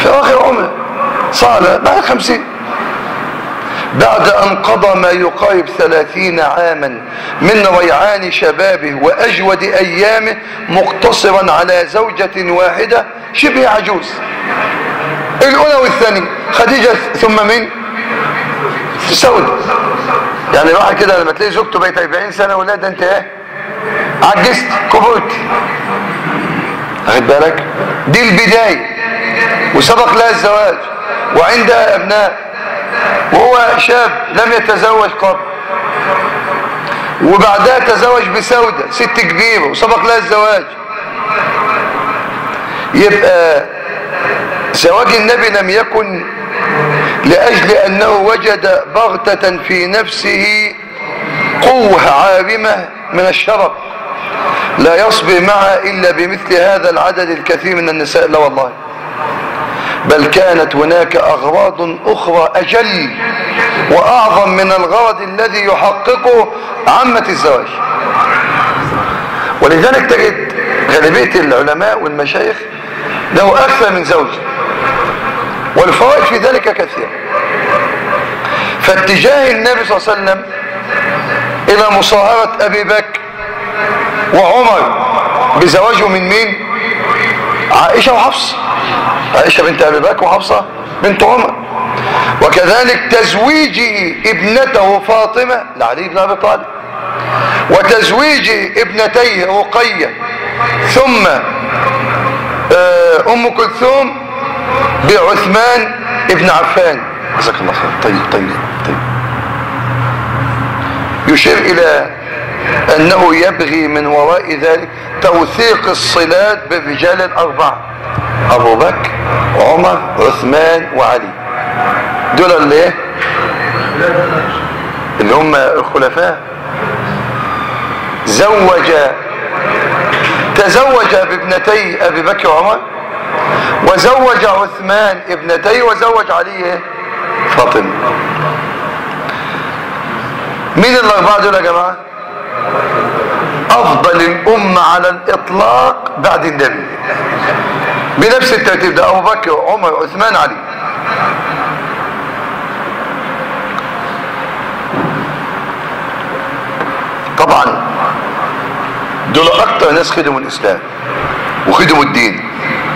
في اخر عمره صار بعد خمسين بعد أن قضى ما يقارب ثلاثين عاما من ريعان شبابه وأجود أيامه مقتصرا على زوجة واحدة شبه عجوز الأولى والثانية خديجة ثم من سودة يعني الواحد كده لما تلاقي زوجته بقت 40 سنة ولا ده انت ايه عجزت كبرت واخد بالك دي البداية وسبق لها الزواج وعندها ابناء وهو شاب لم يتزوج قبل وبعدها تزوج بسودة ست كبيرة وسبق لها الزواج يبقى زواج النبي لم يكن لأجل أنه وجد بغتة في نفسه قوة عارمة من الشرف لا يصبر معها إلا بمثل هذا العدد الكثير من النساء لا والله بل كانت هناك أغراض أخرى أجل وأعظم من الغرض الذي يحققه عامة الزواج ولذلك تجد غالبية العلماء والمشايخ له أكثر من زوج والفوائد في ذلك كثيرة فاتجاه النبي صلى الله عليه وسلم إلى مصاهرة أبي بكر وعمر بزواجه من مين عائشة وحفصة عائشة بنت أبي بكر وحفصة بنت عمر وكذلك تزويجه ابنته فاطمة لعلي بن أبي طالب وتزويج ابنتيه رقية ثم أم كلثوم بعثمان ابن عفان جزاك الله خير طيب طيب طيب يشير إلى أنه يبغي من وراء ذلك توثيق الصلات بالرجال الأربعة أبو بكر عمر عثمان وعلي دول اللي ايه اللي هم الخلفاء زوج تزوج بابنتي أبي بكر وعمر وزوج عثمان ابنتي وزوج علي فاطمة مين الأربعة دول يا جماعة أفضل الأمة على الإطلاق بعد النبي بنفس الترتيب ده أبو بكر عمر عثمان علي طبعا دول أكتر ناس خدموا الإسلام وخدموا الدين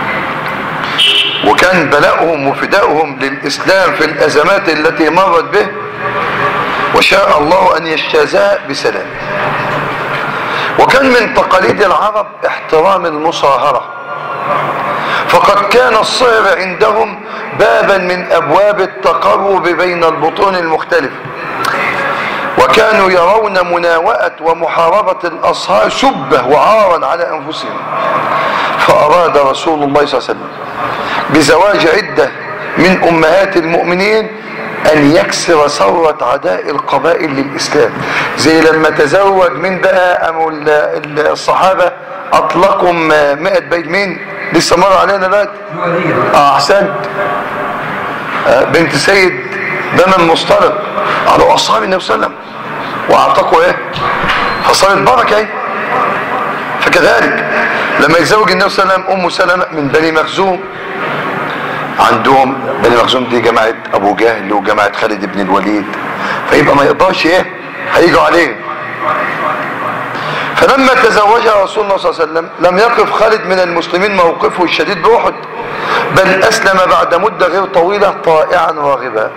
وكان بلاؤهم وفداؤهم للإسلام في الأزمات التي مرت به وشاء الله أن يجتازها بسلام وكان من تقاليد العرب احترام المصاهرة فقد كان الصهر عندهم بابا من أبواب التقرب بين البطون المختلفة وكانوا يرون مناوئة ومحاربة الأصهار سبة وعارا على أنفسهم فأراد رسول الله صلى الله عليه وسلم بزواج عدة من أمهات المؤمنين أن يكسر ثورة عداء القبائل للإسلام زي لما تزوج من بقى أم الصحابة أطلقوا مئة بيت مين لسه مر علينا دلوقتي آه أحسنت آه بنت سيد بن المصطلق على أصحاب النبي صلى الله عليه وسلم وأعتقوا إيه فصارت بركة إيه فكذلك لما يتزوج النبي صلى الله عليه وسلم أم سلمة من بني مخزوم عندهم بني مخزوم دي جماعة ابو جهل وجماعة خالد بن الوليد فيبقى ما يقدرش ايه هيجوا عليه فلما تزوجها رسول الله صلى الله عليه وسلم لم يقف خالد من المسلمين موقفه الشديد بأحد بل أسلم بعد مدة غير طويلة طائعا راغبا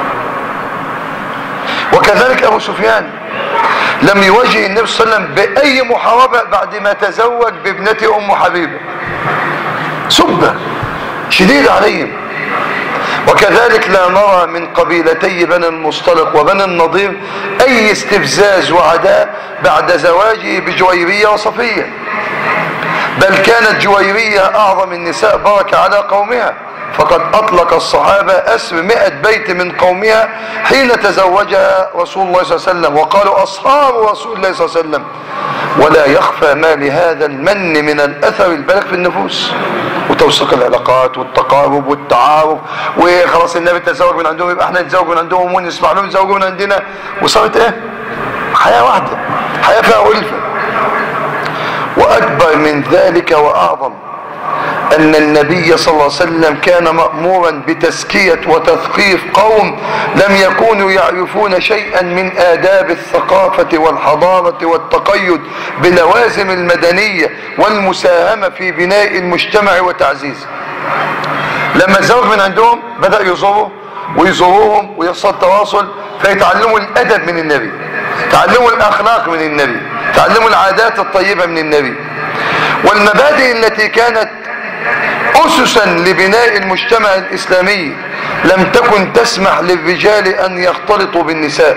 وكذلك أبو سفيان لم يواجه النبي صلى الله عليه وسلم بأي محاربة بعد ما تزوج بابنته أم حبيبة سبة شديد عليهم وكذلك لا نرى من قبيلتي بني المصطلق وبني النضير أي استفزاز وعداء بعد زواجه بجويرية وصفية بل كانت جويرية أعظم النساء بركة على قومها فقد أطلق الصحابة أسر مئة بيت من قومها حين تزوجها رسول الله صلى الله عليه وسلم وقالوا أصحاب رسول الله صلى الله عليه وسلم ولا يخفى ما لهذا المن من الأثر البالغ في النفوس وتوثيق العلاقات والتقارب والتعارف وخلاص النبي تزوج من عندهم يبقى احنا نتزوج من عندهم ونسمع لهم يتزوجوا من عندنا وصارت ايه حياة واحدة حياة فيها ألفة وأكبر من ذلك وأعظم أن النبي صلى الله عليه وسلم كان مأمورا بتزكية وتثقيف قوم لم يكونوا يعرفون شيئا من آداب الثقافة والحضارة والتقيد بلوازم المدنية والمساهمة في بناء المجتمع وتعزيزه لما الزوج من عندهم بدأ يزوروا ويزوروهم ويحصل تواصل فيتعلموا الأدب من النبي تعلموا الأخلاق من النبي تعلموا العادات الطيبة من النبي والمبادئ التي كانت أسسا لبناء المجتمع الإسلامي لم تكن تسمح للرجال أن يختلطوا بالنساء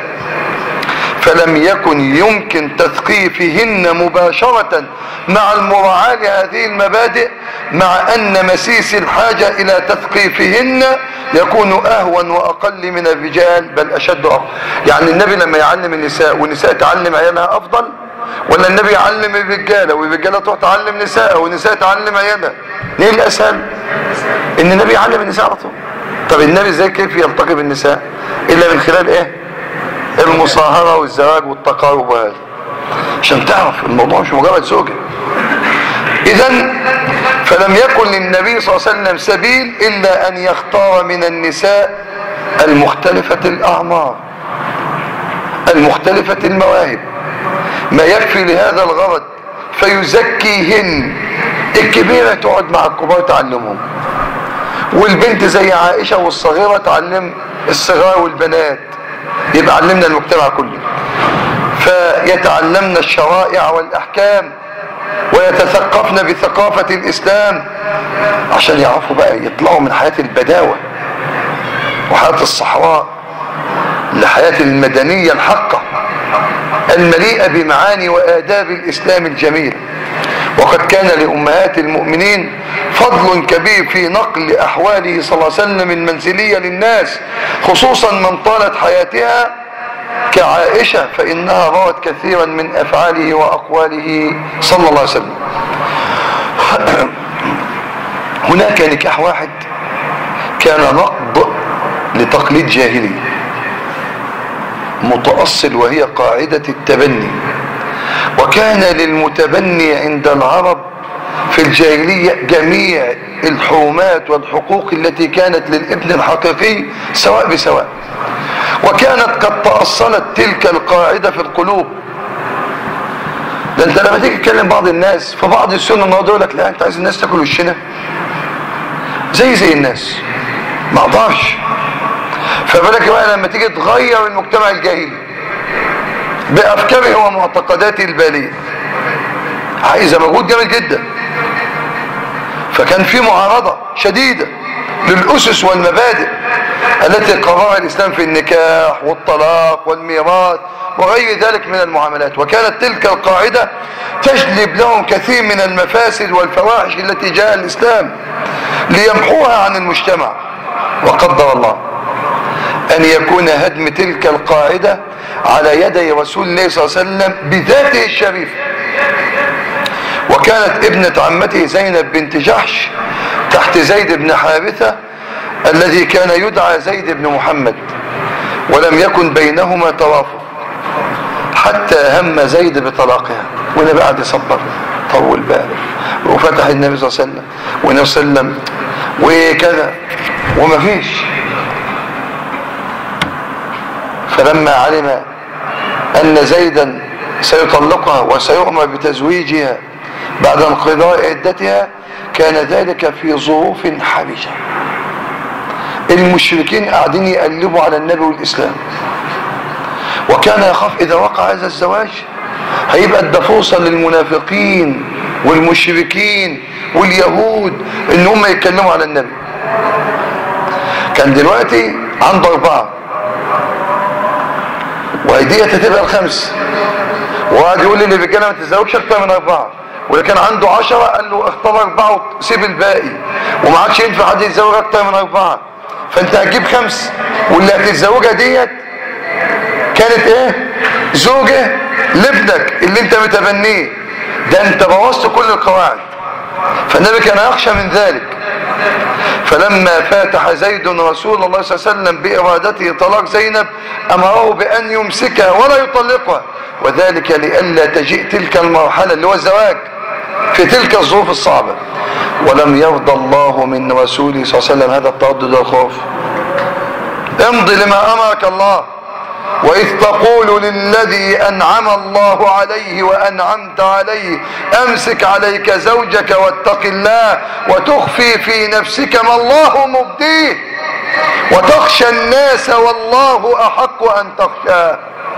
فلم يكن يمكن تثقيفهن مباشرة مع المراعاة لهذه المبادئ مع أن مسيس الحاجة إلى تثقيفهن يكون أهون وأقل من الرجال بل أشد أقل يعني النبي لما يعلم النساء والنساء تعلم عيالها أفضل ولا النبي يعلم الرجالة والرجالة تروح تعلم نساء والنساء تعلم عيالها ليه الأسهل إن النبي يعلم النساء على طول طب النبي ازاي كيف يلتقي بالنساء إلا من خلال إيه المصاهرة والزواج والتقارب وهذا عشان تعرف الموضوع مش مجرد زوجة اذا فلم يكن للنبي صلى الله عليه وسلم سبيل الا ان يختار من النساء المختلفة الاعمار المختلفة المواهب ما يكفي لهذا الغرض فيزكيهن الكبيرة تقعد مع الكبار تعلمهم والبنت زي عائشة والصغيرة تعلم الصغار والبنات يبقى علمنا المجتمع كله فيتعلمن الشرائع والأحكام ويتثقفن بثقافة الإسلام عشان يعرفوا بقى يطلعوا من حياة البداوة وحياة الصحراء لحياة المدنية الحقة المليئة بمعاني وآداب الإسلام الجميل وقد كان لأمهات المؤمنين فضل كبير في نقل أحواله صلى الله عليه وسلم المنزلية للناس خصوصا من طالت حياتها كعائشة فإنها روت كثيرا من أفعاله وأقواله صلى الله عليه وسلم هناك نكاح واحد كان نقض لتقليد جاهلي متأصل وهي قاعدة التبني وكان للمتبني عند العرب في الجاهلية جميع الحرمات والحقوق التي كانت للابن الحقيقي سواء بسواء وكانت قد تأصلت تلك القاعدة في القلوب ده انت لما تيجي تكلم بعض الناس فبعض السنة النهارده يقول لك لا انت عايز الناس تاكل وشنا زي زي الناس ما اقدرش فبالك بقى لما تيجي تغير المجتمع الجاهلي بافكاره ومعتقداته الباليه عايزه مجهود جامد جدا فكان في معارضه شديده للاسس والمبادئ التي قررها الاسلام في النكاح والطلاق والميراث وغير ذلك من المعاملات وكانت تلك القاعده تجلب لهم كثير من المفاسد والفواحش التي جاء الاسلام ليمحوها عن المجتمع وقدر الله ان يكون هدم تلك القاعده على يدي رسول الله صلى الله عليه وسلم بذاته الشريفه وكانت ابنة عمته زينب بنت جحش تحت زيد بن حارثة الذي كان يدعى زيد بن محمد ولم يكن بينهما توافق حتى هم زيد بطلاقها والنبي قعد يصبر طول باله وفتح النبي صلى الله عليه وسلم والنبي صلى الله عليه وسلم وكذا وما فيش فلما علم أن زيدا سيطلقها وسيؤمر بتزويجها بعد انقضاء عدتها كان ذلك في ظروف حرجة المشركين قاعدين يقلبوا على النبي والإسلام وكان يخاف إذا وقع هذا الزواج هيبقى ده فرصة للمنافقين والمشركين واليهود ان هم يتكلموا على النبي كان دلوقتي عنده أربعة وهدية هتبقى الخمس وقعد يقول لي للرجاله ما تتزوجش اكتر من اربعه واللي كان عنده عشرة قال له اختار اربعه وسيب الباقي وما عادش ينفع حد يتزوج اكتر من اربعه فانت هتجيب خمس واللي هتتزوجها ديت كانت ايه زوجة لابنك اللي انت متبنيه ده انت بوظت كل القواعد فالنبي كان يخشى من ذلك فلما فاتح زيد رسول الله صلى الله عليه وسلم بإرادته طلاق زينب أمره بأن يمسكها ولا يطلقها وذلك لئلا تجيء تلك المرحلة اللي هو الزواج في تلك الظروف الصعبة ولم يرضى الله من رسوله صلى الله عليه وسلم هذا التردد والخوف امضي لما امرك الله واذ تقول للذي انعم الله عليه وانعمت عليه امسك عليك زوجك واتق الله وتخفي في نفسك ما الله مبديه وتخشى الناس والله احق ان تخشاه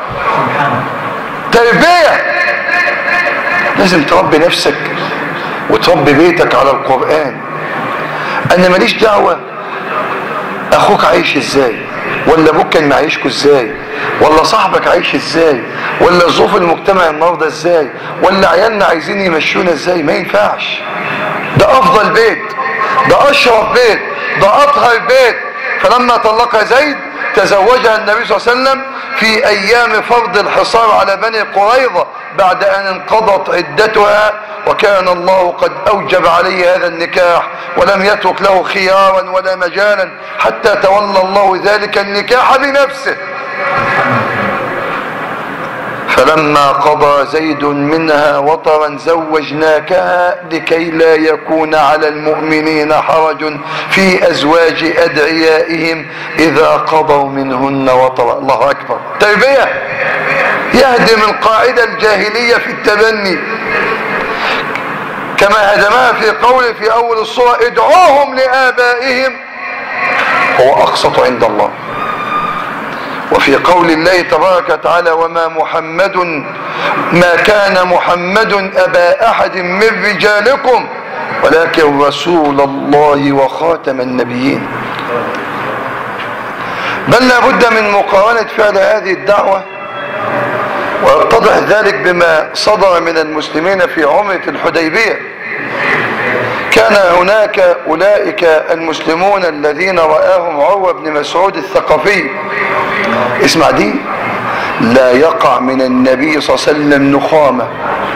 تربيه لازم تربي نفسك وتربي بيتك على القران انا ماليش دعوه اخوك عايش ازاي ولا ابوك كان معيشكوا ازاي ولا صاحبك عايش ازاي ولا ظروف المجتمع النهارده ازاي ولا عيالنا عايزين يمشونا ازاي ما ينفعش ده افضل بيت ده اشرف بيت ده اطهر بيت فلما طلقها زيد تزوجها النبي صلى الله عليه وسلم في ايام فرض الحصار على بني قريظة بعد ان انقضت عدتها وكان الله قد اوجب عليه هذا النكاح ولم يترك له خيارا ولا مجالا حتى تولى الله ذلك النكاح بنفسه فلما قضى زيد منها وطرا زوجناكها لكي لا يكون على المؤمنين حرج في ازواج ادعيائهم اذا قضوا منهن وطرا الله اكبر تربيه يهدم القاعده الجاهليه في التبني كما هدمها في قوله في اول الصوره ادعوهم لابائهم هو اقسط عند الله وفي قول الله تبارك وتعالى وما محمد ما كان محمد أبا أحد من رجالكم ولكن رسول الله وخاتم النبيين بل لا بد من مقارنة فعل هذه الدعوة ويتضح ذلك بما صدر من المسلمين في عمرة الحديبية كان هناك أولئك المسلمون الذين رآهم عروة بن مسعود الثقفي اسمع دي لا يقع من النبي صلى الله عليه وسلم نخامة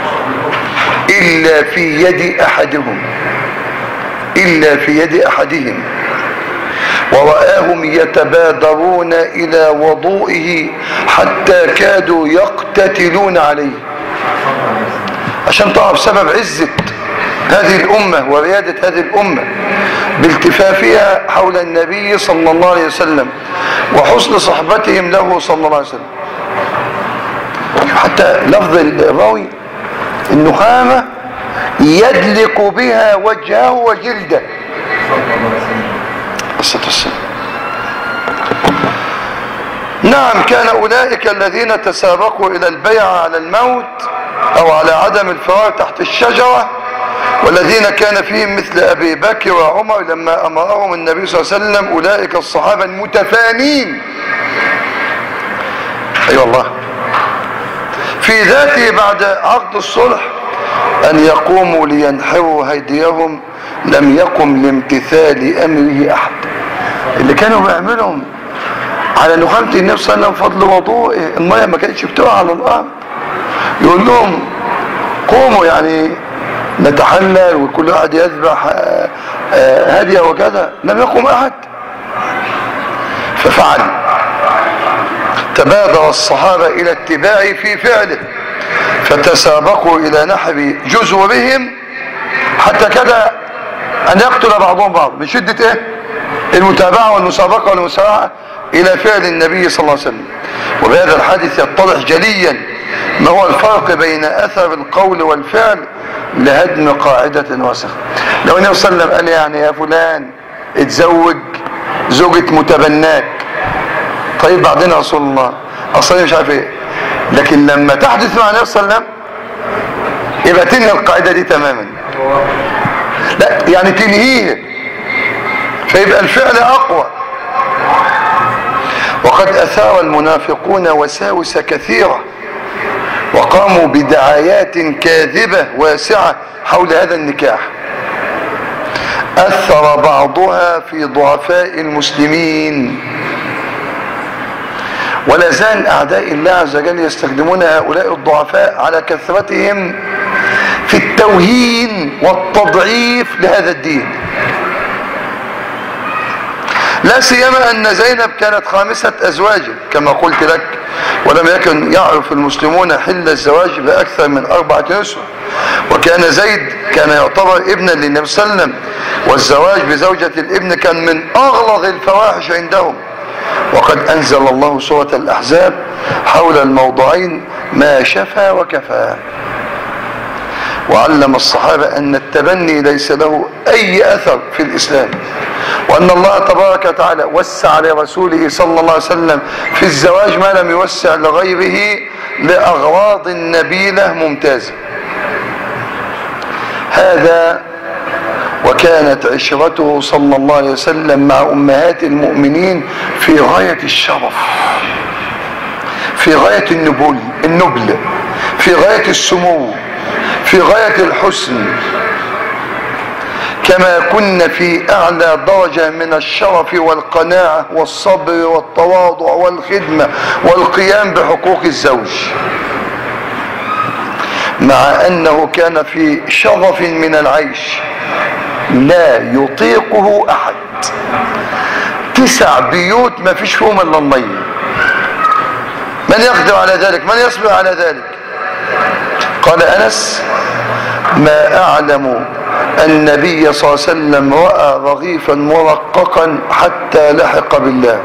إلا في يد أحدهم إلا في يد أحدهم ورآهم يتبادرون إلى وضوئه حتى كادوا يقتتلون عليه عشان تعرف سبب عزة هذه الأمة وريادة هذه الأمة بالتفافها حول النبي صلى الله عليه وسلم وحسن صحبتهم له صلى الله عليه وسلم حتى لفظ الراوي النخامة يدلك بها وجهه وجلده الصلاة والسلام نعم كان أولئك الذين تسابقوا إلى البيعة على الموت أو على عدم الفرار تحت الشجرة والذين كان فيهم مثل أبي بكر وعمر لما أمرهم النبي صلى الله عليه وسلم أولئك الصحابة المتفانين أي أيوة والله في ذاته بعد عقد الصلح أن يقوموا لينحروا هيديهم لم يقم لامتثال أمره أحد اللي كانوا بيعملهم على نخامة النبي صلى الله عليه وسلم فضل وضوء المية ما كانتش بتقع على الأرض يقول لهم قوموا يعني نتحلل وكل واحد يذبح هديه وكذا لم يقم احد ففعل تبادر الصحابة الى اتباعه في فعله فتسابقوا الى نحب جزورهم حتى كذا ان يقتل بعضهم بعض من شدة ايه المتابعة والمسابقة والمسارعة الى فعل النبي صلى الله عليه وسلم وبهذا الحادث يتضح جليا ما هو الفرق بين اثر القول والفعل لهدم قاعدة وسخ لو النبي صلى الله عليه وسلم قال يعني يا فلان اتزوج زوجة متبناك طيب بعدين يا رسول الله اصلا مش عارف ايه لكن لما تحدث مع النبي صلى الله عليه وسلم يبقى تنهي القاعدة دي تماما لا يعني تنهيه فيبقى الفعل اقوى وقد اثار المنافقون وساوس كثيره وقاموا بدعايات كاذبة واسعة حول هذا النكاح أثر بعضها في ضعفاء المسلمين ولا زال أعداء الله عز وجل يستخدمون هؤلاء الضعفاء على كثرتهم في التوهين والتضعيف لهذا الدين لا سيما أن زينب كانت خامسة أزواجه كما قلت لك ولم يكن يعرف المسلمون حل الزواج بأكثر من أربعة نسوة وكان زيد كان يعتبر ابنا للنبي صلى الله عليه وسلم والزواج بزوجة الابن كان من أغلظ الفواحش عندهم وقد أنزل الله سورة الأحزاب حول الموضوعين ما شفى وكفى وعلم الصحابة أن التبني ليس له أي أثر في الإسلام وأن الله تبارك وتعالى وسع لرسوله صلى الله عليه وسلم في الزواج ما لم يوسع لغيره لأغراض نبيلة ممتازة هذا وكانت عشرته صلى الله عليه وسلم مع أمهات المؤمنين في غاية الشرف في غاية النبل النبل في غاية السمو في غاية الحسن كما كنا في أعلى درجة من الشرف والقناعة والصبر والتواضع والخدمة والقيام بحقوق الزوج مع أنه كان في شرف من العيش لا يطيقه أحد تسع بيوت ما فيش فيهم إلا المية من يقدر على ذلك من يصبر على ذلك قال أنس ما أعلم النبي صلى الله عليه وسلم رأى رغيفا مرققا حتى لحق بالله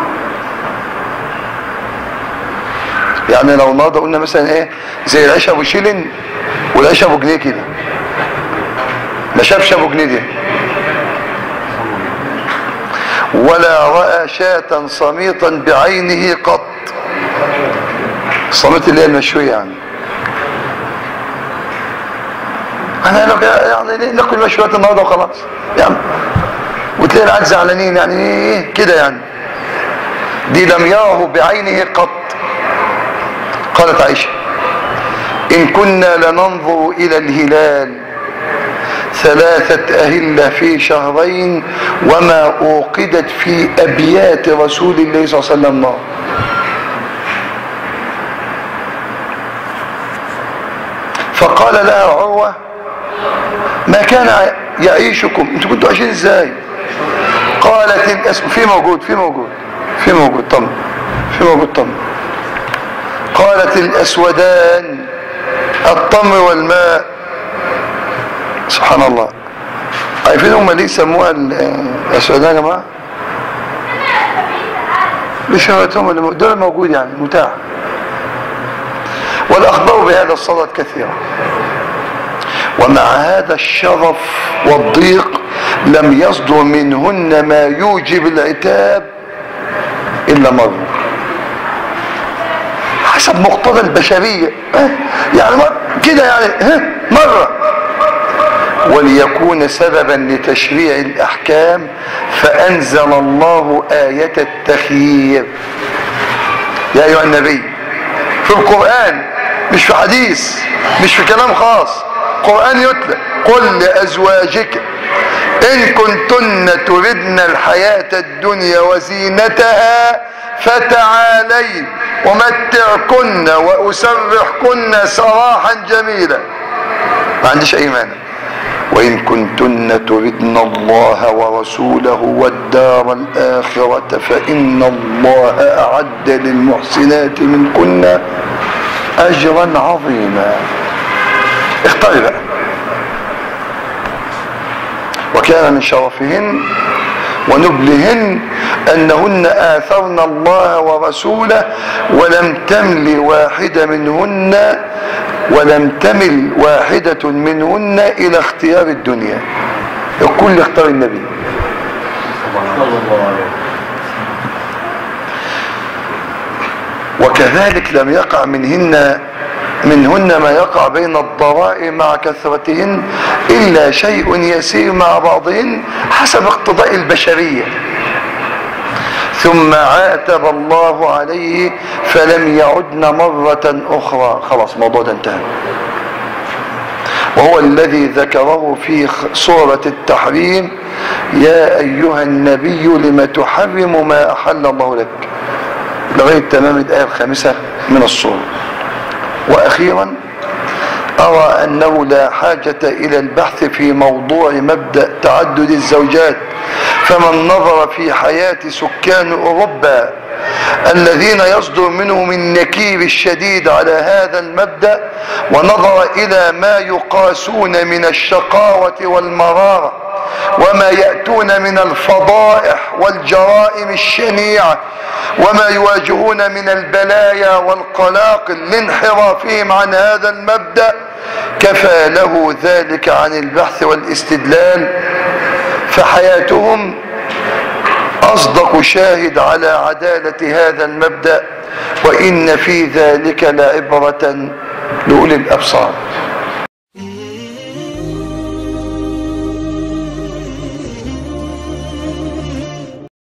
يعني لو النهارده قلنا مثلا ايه زي العيش ابو شيلن والعيش ابو جنيه كده ما شافش ابو جنيه دي ولا راى شاة صميطا بعينه قط الصميت اللي هي المشويه يعني انا لو يعني ناكل مشويات النهارده وخلاص يعني وتلاقي العيال زعلانين يعني ايه كده يعني دي لم يره بعينه قط قالت عائشه ان كنا لننظر الى الهلال ثلاثة أهلة في شهرين وما أوقدت في أبيات رسول الله صلى الله عليه وسلم نار فقال لها عروة ما كان يعيشكم انتوا كنتوا عايشين ازاي قالت الأس... في موجود في موجود في موجود طم في موجود طم قالت الأسودان الطمر والماء سبحان الله عارفين هم ليه سموها الأسودان يا جماعة بشهرتهم اللي دول موجود يعني متاح والأخبار بهذا الصدد كثيرة ومع هذا الشرف والضيق لم يصدر منهن ما يوجب العتاب إلا مرة حسب مقتضى البشرية يعني كده يعني مرة وليكون سببا لتشريع الأحكام فأنزل الله آية التخيير يا أيها النبي في القرآن مش في حديث مش في كلام خاص قرآن يتلى قل لأزواجك إن كنتن تردن الحياة الدنيا وزينتها فتعالين ومتعكن وأسرحكن سراحا جميلا ما عنديش أي مانع وإن كنتن تردن الله ورسوله والدار الآخرة فإن الله أعد للمحسنات منكن أجرا عظيما اختاري بقى وكان من شرفهن ونبلهن أنهن آثرن الله ورسوله ولم تمل واحدة منهن ولم تمل واحدة منهن إلى اختيار الدنيا الكل اختار النبي وكذلك لم يقع منهن منهن ما يقع بين الضراء مع كثرتهن إلا شيء يسير مع بعضهن حسب اقتضاء البشرية ثم عاتب الله عليه فلم يعدن مرة أخرى خلاص موضوع ده انتهى وهو الذي ذكره في سورة التحريم يا أيها النبي لم تحرم ما أحل الله لك لغاية تمام الآية الخامسة من السورة وأخيرا أرى أنه لا حاجة إلى البحث في موضوع مبدأ تعدد الزوجات فمن نظر في حياة سكان أوروبا الذين يصدر منهم النكير الشديد على هذا المبدأ ونظر إلى ما يقاسون من الشقاوة والمرارة وما يأتون من الفضائح والجرائم الشنيعة وما يواجهون من البلايا والقلاقل لانحرافهم عن هذا المبدأ كفى له ذلك عن البحث والاستدلال فحياتهم أصدق شاهد على عدالة هذا المبدأ وإن في ذلك لعبرة لأولي الأبصار